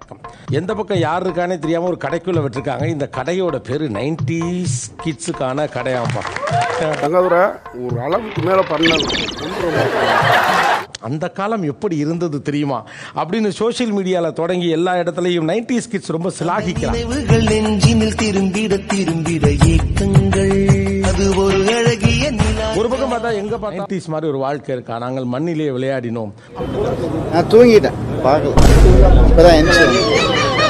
பக்கம் எந்த பக்கம் யார் இருக்கானே தெரியாம ஒரு கடைக்குள்ள விட்டுருக்காங்க இந்த கடையோட பேரு நைன்டிஸ் கிட்ஸுக்கான கடையாம்பா தங்கதுரை ஒரு அளவுக்கு மேல பண்ணாங்க அந்த காலம் எப்படி இருந்தது தெரியுமா அப்படின்னு சோஷியல் மீடியால தொடங்கி எல்லா இடத்துலயும் நைன்டிஸ் கிட்ஸ் ரொம்ப சிலாகிக்கிறாங்க நினைவுகள் நெஞ்சினில் திரும்பிட திரும்பிட ஏக்கங்கள் அது ஒரு அழகிய நிலா ஒரு பக்கம் பார்த்தா எங்க பார்த்தா நைன்டிஸ் மாதிரி ஒரு வாழ்க்கை இருக்கா நாங்கள் மண்ணிலே விளையாடினோம் நான் தூங்கிட்டேன் பார்க்கல இப்பதான் எந்திரிச்சேன்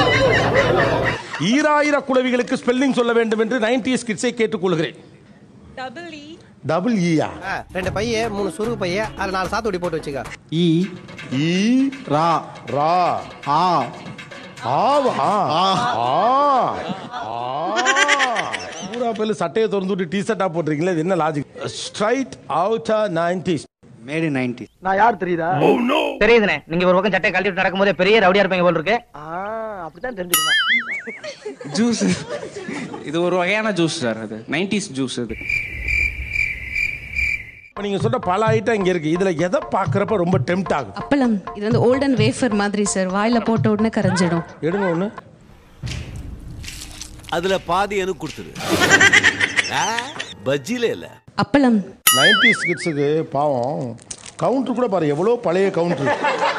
ஈராயிர குளவிகளுக்கு ஸ்பெல்லிங் சொல்ல வேண்டும் என்று நைன்டிஸ் கிட்ஸை கேட்டுக்கொள்கிறேன் டபுள் இ டபுள் ஈயா ரெண்டு பைய மூணு சுருக்கு பைய அதுல நாலு சாத்துக்குடி போட்டு வச்சுக்க ஈ ஈ ரா ரா ஆ ஆவா ஆ பூரா பேர்ல சட்டையை திறந்து விட்டு டி ஷர்ட்டா போட்டிருக்கீங்களா இது என்ன logic straight out nineties made in ninety நான் யார் தெரியுதா தெரியுதுனே நீங்க ஒரு பக்கம் சட்டை கழட்டிட்டு நடக்கும்போது பெரிய ரவுடியா இருப்பீங்க போல இருக்கு அப்படித்தான் தெரிஞ்சுக்கணும் ஜூஸ் இது ஒரு வகையான ஜூஸ் சார் அது நைன்டிஸ் ஜூஸ் இது இப்ப நீங்க சொன்ன பல ஐட்டம் இங்க இருக்கு இதுல எதை பாக்குறப்ப ரொம்ப டெம்ட் ஆகும் அப்பளம் இது வந்து ஓல்டன் வேஃபர் மாதிரி சார் வாயில போட்ட உடனே கரைஞ்சிடும் எடுங்க ஒண்ணு அதுல பாதி எனக்கு கொடுத்துரு பஜ்ஜில இல்ல அப்பளம் நைன்டிஸ் கிட்ஸுக்கு பாவம் கவுண்டர் கூட பாரு எவ்வளவு பழைய கவுண்டர்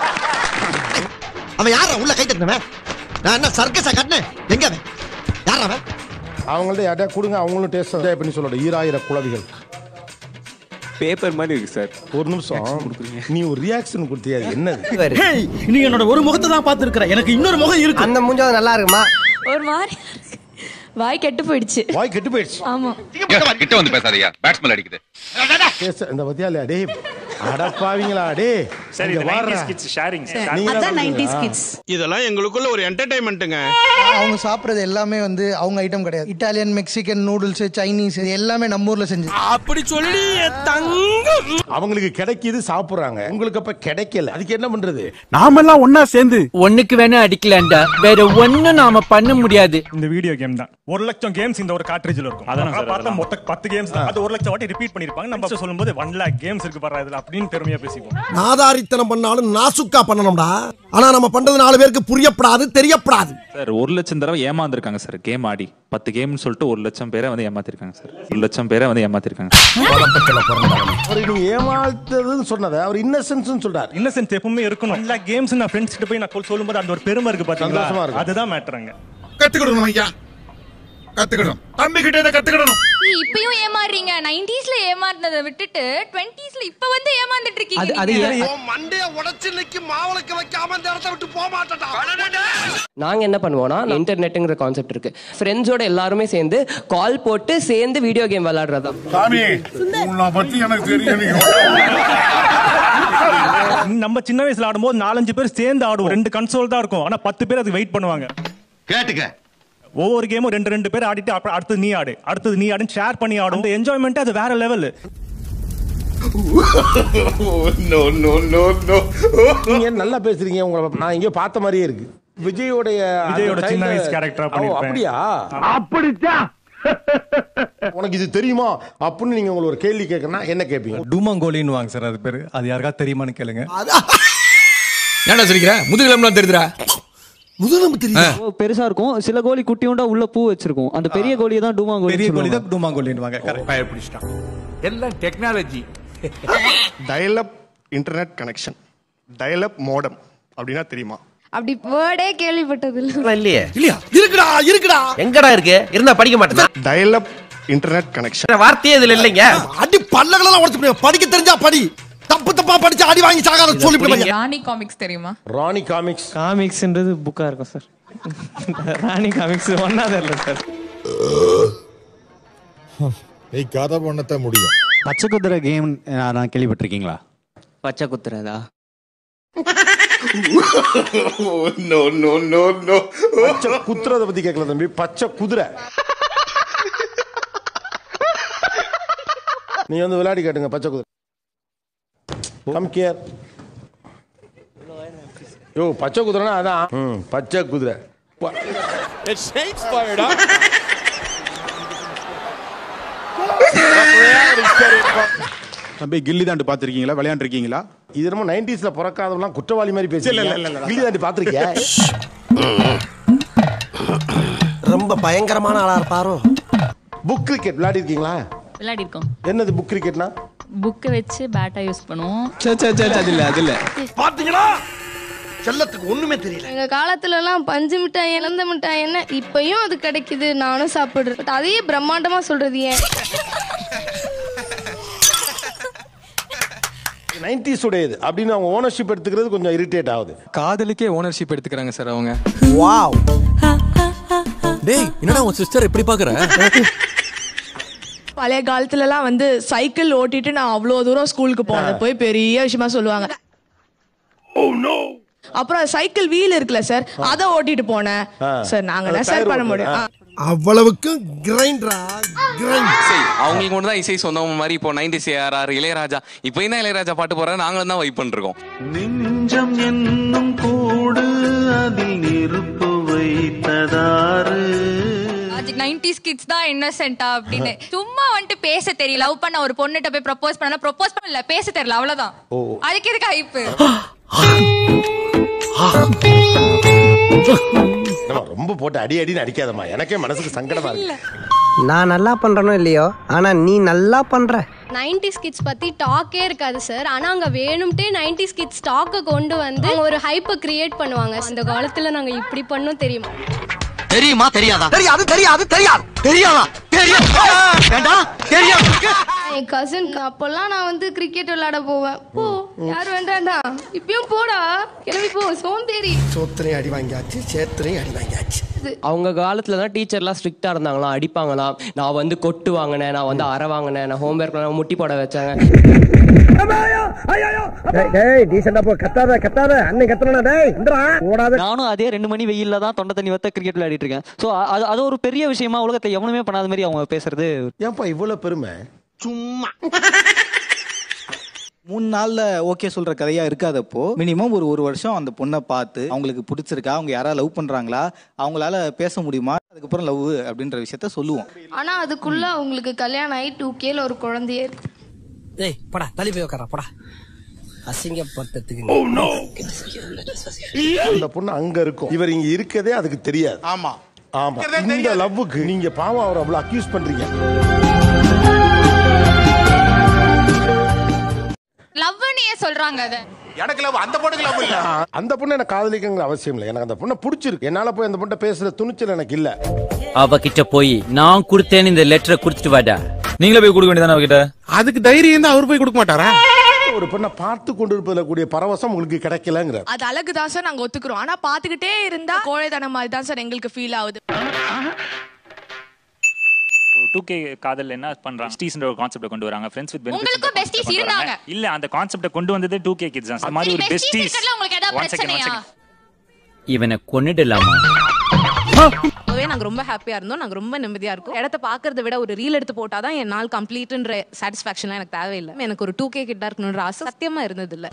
அவன் யாரா உள்ள கை தட்டினவன் நான் என்ன சர்க்கஸா கட்டினேன் எங்க அவன் யாரா அவன் அவங்கள்ட்ட யார்ட்டா கொடுங்க அவங்களும் டேஸ்ட் என்ஜாய் பண்ணி சொல்லணும் ஈராயிர குளவிகள் பேப்பர் மாதிரி இருக்கு சார் ஒரு நிமிஷம் நீ ஒரு ரியாக்ஷன் கொடுத்தியா அது என்னது நீ என்னோட ஒரு முகத்தை தான் பார்த்திருக்கிற எனக்கு இன்னொரு முகம் இருக்கு அந்த மூஞ்சாவது நல்லா இருக்குமா ஒரு மாதிரி வாய் கெட்டு போயிடுச்சு வாய் கெட்டு போயிடுச்சு ஆமா கிட்ட வந்து பேசாதயா பேட்ஸ்மேன் அடிக்குது டேஸ்ட் இந்த பத்தியா இல்லையா டே அடப்பாவீங்களா டே சரி இங்க இது வாடுறா. 90s கிட்ஸ் ஷேரிங் நீங்க தான் அதான் நைன்டிஸ் சொல்றீங்களா? கிட்ஸ் இதெல்லாம் எங்களுக்குள்ள ஒரு என்டர்டைன்மெண்ட்டுங்க அவங்க சாப்பிட்றது எல்லாமே வந்து அவங்க ஐட்டம் கிடையாது இட்டாலியன் மெக்சிகன் நூடுல்ஸ் சைனீஸ் இது எல்லாமே நம்ம ஊர்ல செஞ்சு அப்படி சொல்லி தங்கம் அவங்களுக்கு கிடைக்குது சாப்பிடுறாங்க உங்களுக்கு அப்ப கிடைக்கல அதுக்கு என்ன பண்றது நாமெல்லாம் ஒன்னா சேர்ந்து ஒண்ணுக்கு வேணா அடிக்கலாம்டா வேற ஒண்ணும் நாம பண்ண முடியாது இந்த வீடியோ கேம் தான் ஒரு லட்சம் கேம்ஸ் இந்த ஒரு கார்ட்ரேஜ்ல இருக்கும் அதான் பார்த்தா மொத்த பத்து கேம்ஸ் தான் அது ஒரு லட்சம் வாட்டி ரிப்பீட் பண்ணிருப்பாங்க நம்ம சொல்லும்போது ஒன் லேக் கேம்ஸ் இருக்கு பாரு இதுல அப்படின்னு பெருமையா பேசிப்போம் நாதாரித்தனம் பண்ணாலும் நாசுக்கா பண்ணணும்டா ஆனா நம்ம பண்றது நாலு பேருக்கு புரியப்படாது தெரியப்படாது சார் ஒரு லட்சம் தடவை ஏமாந்துருக்காங்க சார் கேம் ஆடி பத்து கேம்னு சொல்லிட்டு ஒரு லட்சம் பேரை வந்து ஏமாத்திருக்காங்க சார் ஒரு லட்சம் பேரை வந்து ஏமாத்திருக்காங்க அவர் நீங்க ஏமாத்ததுன்னு சொன்னதை அவர் இன்னசென்ஸ் சொல்றாரு இன்னசென்ஸ் எப்பவுமே இருக்கணும் ஒன் லேக் கேம்ஸ் நான் ஃப்ரெண்ட்ஸ் கிட்ட போய் நான் கொல் சொல்லும்போது அந்த ஒரு பெருமை இருக்கு சந்தோஷமா பாத்தீங்களா இருக்கு. அதுதான் மேட்டருங்க கத்துக்கிடணும் ஐயா கத்துக்கிடணும் தம்பி கிட்ட இதை கத்துக்கிடணும் இப்பயும் ஏமாறுறீங்க நைன்டிஸ்ல ஏமாறினதை விட்டுட்டு டுவெண்ட்டிஸ்ல இப்ப வந்து ஏமாந்துட்டு இருக்கீங்க அது நீங்க. மண்டைய உடைச்சு இன்னைக்கு மாவளுக்கு வைக்காம இந்த இடத்த விட்டு போக மாட்டேன் நாங்க என்ன பண்ணுவோம்னா இன்டர்நெட்டுங்கிற கான்செப்ட் இருக்கு ஃப்ரெண்ட்ஸோட எல்லாருமே சேர்ந்து கால் போட்டு சேர்ந்து வீடியோ கேம் விளையாடுறதா சாமி உன்னை பத்தி எனக்கு தெரியும் நம்ம சின்ன வயசுல ஆடும்போது நாலஞ்சு பேர் சேர்ந்து ஆடுவோம் ரெண்டு கன்சோல் தான் இருக்கும் ஆனா பத்து பேர் அதுக்கு வெயிட் பண்ணுவாங்க கேட்டுக்க ஒவ்வொரு கேமும் ரெண்டு ரெண்டு பேர் ஆடிட்டு அப்புறம் அடுத்தது நீ ஆடு அடுத்தது நீ ஆடுன்னு ஷேர் பண்ணி ஆடும் என்ஜாய்மெண்ட் அது வேற level no no no no நீங்க நல்லா பேசுறீங்க உங்களை நான் எங்கேயோ பார்த்த மாதிரியே இருக்கு விஜயோடைய அந்த விஜயோட சின்ன time ல- வயசு character ஆ ஓ, பண்ணிருப்பேன். அப்படியா அப்படித்தான் உனக்கு இது தெரியுமா அப்படின்னு நீங்க உங்களுக்கு ஒரு கேள்வி கேட்கறனா என்ன கேட்பீங்க டூமாங்கோலின்னு வாங்க சார் அது பேரு அது யாருக்கா தெரியுமான்னு கேளுங்க ஏன்டா சிரிக்கிற முதுகிலம்லாம் தெரியுதுடா முதலமை தெரியும் பெருசா இருக்கும் சில கோழி குட்டியோண்டா உள்ள பூ வச்சிருக்கும் அந்த பெரிய கோழியை தான் டூமா பெரிய கோழி தான் டூமாங்கோலின்னு வாங்க பயப்பிடிச்சிட்டான் எல்லாம் technology dialup internet connection dialup modem அப்படின்னா தெரியுமா அப்படி வேர்டே கேள்விப்பட்டது இல்ல இல்லையே இல்லையா இருக்குடா இருக்குடா எங்கடா இருக்கு இருந்தா படிக்க மாட்டேன் டயலப் இன்டர்நெட் கனெக்ஷன் வார்த்தையே இதுல இல்லைங்க அடி பல்லகளெல்லாம் உடைச்சு படிக்க தெரிஞ்சா படி தப்பு தப்பா படிச்சு அடி வாங்கி சாகாத சொல்லி ராணி காமிக்ஸ் தெரியுமா ராணி காமிக்ஸ் காமிக்ஸ்ன்றது புக்கா இருக்கும் சார் ராணி காமிக்ஸ் ஒன்னா தெரியல சார் நீ கதை பண்ணத்த முடியும் பச்சை குதிரை கேம் நான் கேள்விப்பட்டிருக்கீங்களா பச்சை குத்துறதா நோ நோ நோ நோ பச்சை குத்துறத பத்தி கேட்கல தம்பி பச்சை குதிரை நீ வந்து விளையாடி கேட்டுங்க பச்சை குதிரை கம் கேர் யோ பச்சை குதிரைனா அதான் ம், பச்சை குதிரை ப- தம்பி கில்லி தாண்டு பாத்திருக்கீங்களா விளையாண்டுருக்கீங்களா இது என்னமோ நைன்டிஸ்ல பிறக்காதவெல்லாம் குற்றவாளி மாதிரி பேசி இல்ல, இல்ல, இல்ல, இல்ல. கில்லி தாண்டி பாத்திருக்கியா ரொம்ப பயங்கரமான ஆளா இருப்பாரோ புக் கிரிக்கெட் விளையாடி இருக்கீங்களா விளையாடி இருக்கோம் என்னது புக் கிரிக்கெட்னா புக்கை வச்சு பேட்டா யூஸ் பண்ணுவோம் அது இல்ல அது இல்ல பாத்தீங்களா செல்லத்துக்கு ஒண்ணுமே தெரியல எங்க காலத்துல எல்லாம் பஞ்சு மிட்டாய் இழந்த மிட்டாய் என்ன இப்பயும் அது கிடைக்குது நானும் சாப்பிடுறேன் பட் அதையே பிரம்மாண்டமா சொல்றது ஏன் நைன்டிஸ் உடையது அப்படின்னு அவங்க ஓனர்ஷிப் எடுத்துக்கிறது கொஞ்சம் இரிட்டேட் ஆகுது காதலுக்கே ஓனர்ஷிப் எடுத்துக்கிறாங்க சார் அவங்க வாவ் டேய் என்னடா உன் சிஸ்டர் எப்படி பாக்குற பழைய காலத்துலலாம் வந்து சைக்கிள் ஓட்டிட்டு நான் அவ்வளோ தூரம் ஸ்கூலுக்கு போனது போய் பெரிய விஷயமா சொல்லுவாங்க அப்புறம் சைக்கிள் வீல் இருக்குல்ல சார் அதை ஓட்டிட்டு போனேன் சார் நாங்க என்ன சார் பண்ண முடியும் ஆ. அவ்வளவுக்கு கிரைண்டரா கிரைண்ட் அவங்களுக்கு மட்டும் தான் இசை சொந்தம் மாதிரி இப்போ நைன்டிஸ் ஏஆர் இளையராஜா இப்போ தான் இளையராஜா பாட்டு போறாரு நாங்களும் தான் வைப் பண்ணிருக்கோம் நெஞ்சம் என்னும் கூடு அதில் நெருப்பு வைத்ததாறு நைன்டிஸ் கிட்ஸ் தான் இன்னசென்ட்டா அப்படின்னு சும்மா வந்துட்டு பேச தெரியல லவ் பண்ண ஒரு பொண்ணுகிட்ட போய் ப்ரப்போஸ் பண்ணல ப்ரப்போஸ் பண்ணல பேச தெரியல அவ்வளவுதான் ஓ அதுக்கு எதுக்கு ஹைப்பு நம்ம ரொம்ப போட்டு அடி அடின்னு அடிக்காதம்மா எனக்கே மனசுக்கு சங்கடமா இருக்கு நான் நல்லா பண்றனோ இல்லையோ ஆனா நீ நல்லா பண்ற நைன்டிஸ் கிட்ஸ் பத்தி டாக்கே இருக்காது சார் ஆனா அங்க வேணும்ட்டே நைன்டிஸ் கிட்ஸ் டாக்கை கொண்டு வந்து அவங்க ஒரு ஹைப்பை கிரியேட் பண்ணுவாங்க அந்த காலத்துல நாங்க இப்படி பண்ணோம் தெரியுமா தெரியுமா தெரியாதா தெரியாது தெரியாது தெரியாது தெரியாதா தெரியும் வேண்டாம் தெரியும் என் கசின் அப்பெல்லாம் நான் வந்து கிரிக்கெட் விளையாட போவேன் போ யார் வேண்டாண்டா இப்பயும் போடா கிளம்பி போ சோம்பேறி சோத்திரையும் அடி வாங்கியாச்சு சேத்திரையும் அடி வாங்கியாச்சு அவங்க காலத்துல தான் டீச்சர்லாம் ஸ்ட்ரிக்டா இருந்தாங்களாம் அடிப்பாங்களாம் நான் வந்து கொட்டு வாங்கினேன் நான் வந்து அரை வாங்கினேன் நான் ஹோம்ஒர்க் முட்டி போட வச்சாங்க டேய் டீசெண்டா போ கத்தாத கத்தாத அன்னை கத்தனா டேய் இந்தடா ஓடாத நானும் அதே ரெண்டு மணி வெயில்ல தான் தொண்டை தண்ணி வத்த கிரிக்கெட் விளையாடிட்டு இருக்கேன் ஸோ அது அது ஒரு பெரிய விஷயமா உலகத்தை எவனுமே பண்ணாத மாதிரி அவங்க பேசுறது ஏன்பா இவ்வளவு பெருமை சும்மா மூணு நாள்ல ஓகே சொல்ற கதையா இருக்காதப்போ மினிமம் ஒரு ஒரு வருஷம் அந்த பொண்ணை பார்த்து அவங்களுக்கு பிடிச்சிருக்கா அவங்க யாராவது லவ் பண்றாங்களா அவங்களால பேச முடியுமா அதுக்கப்புறம் லவ் அப்படின்ற விஷயத்த சொல்லுவோம் ஆனா அதுக்குள்ள அவங்களுக்கு கல்யாணம் ஆகி டூ கேல ஒரு குழந்தையே இருக்கு டேய் போடா தள்ளி போய் உட்கார போடா அசிங்கப்பட்டதுக்கு அந்த பொண்ணு அங்க இருக்கும் இவர் இங்க இருக்கதே அதுக்கு தெரியாது ஆமா ஆமா இந்த லவ்வுக்கு நீங்க பாவம் அவர் அவ்வளவு அக்யூஸ் பண்றீங்க லவ்னு ஏன் சொல்றாங்க அதை எனக்கு லவ் அந்த பொண்ணுக்கு லவ் இல்ல அந்த பொண்ணு எனக்கு காதலிக்கங்கிற அவசியம் இல்லை எனக்கு அந்த பொண்ணை பிடிச்சிருக்கு என்னால போய் அந்த பொண்ணை பேசுற துணிச்சல் எனக்கு இல்ல அவகிட்ட போய் நான் கொடுத்தேன்னு இந்த லெட்டரை கொடுத்துட்டு வாடா நீங்களே போய் கொடுக்க வேண்டியதானே அவகிட்ட அதுக்கு தைரியம் தான் அவர் போய் கொடுக்க மாட்டாரா ஒரு பொண்ணை பார்த்து கொண்டிருப்பதில் கூடிய பரவசம் உங்களுக்கு கிடைக்கலங்கிற அது அழகு தான் சார் நாங்க ஒத்துக்கிறோம் ஆனா பாத்துக்கிட்டே இருந்தா கோழைத்தனம் மாதிரி தான் சார் எங்களுக்கு ஃபீல் ஆகுது டூ கே காதல் என்ன பண்றாங்க ஸ்டீஸ்ன்ற ஒரு கான்செப்ட் கொண்டு வராங்க ஃப்ரெண்ட்ஸ் வித் உங்களுக்கும் besties இருந்தாங்க. இல்ல அந்த கான்செப்ட கொண்டு வந்ததே டூ கே கிட்ஸ் தான் அந்த மாதிரி ஒரு besties பெஸ்டீஸ் இருக்கிறதுல உங்களுக்கு ஏதாவது ஒன் செகண்ட் ஒன் பிரச்சனையா? செகண்ட் இவனை கொன்னுடலாமா அப்பவே நாங்க ரொம்ப ஹாப்பியா இருந்தோம் நாங்க ரொம்ப நிம்மதியா இருக்கோம் இடத்த பாக்குறத விட ஒரு ரீல் எடுத்து போட்டாதான் என் நாள் கம்ப்ளீட்ன்ற சாட்டிஸ்பாக்சன் எனக்கு தேவையில்லை எனக்கு ஒரு டூ கே கிட்டா இருக்கணும்ன்ற ஆசை சத்தியமா இருந்தது இல்ல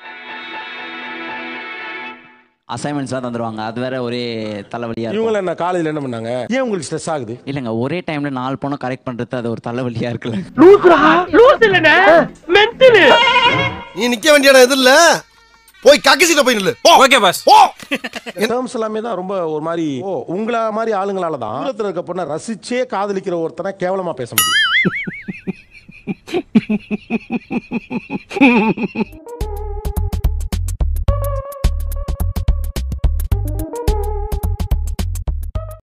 அசைன்மெண்ட்ஸ்லாம் தந்துருவாங்க அது வேற ஒரே தலைவலியா இவங்க என்ன காலேஜ்ல என்ன பண்ணாங்க ஏன் உங்களுக்கு ஸ்ட்ரெஸ் ஆகுது இல்லைங்க ஒரே டைம்ல நாலு பொண்ணை கரெக்ட் பண்றது அது ஒரு தலைவலியா இருக்குல்ல லூசுரா லூசு இல்லனே மென்டல் நீ நிக்க வேண்டிய இடம் எது இல்ல போய் கக்கசிட்ட போய் நில்லு ஓகே பாஸ் போ டேர்ம்ஸ் எல்லாமே தான் ரொம்ப ஒரு மாதிரி ஓ உங்கள மாதிரி ஆளுங்களால தான் உலகத்துல இருக்க பொண்ணை ரசிச்சே காதலிக்கிற ஒருத்தனை கேவலமா பேச முடியும்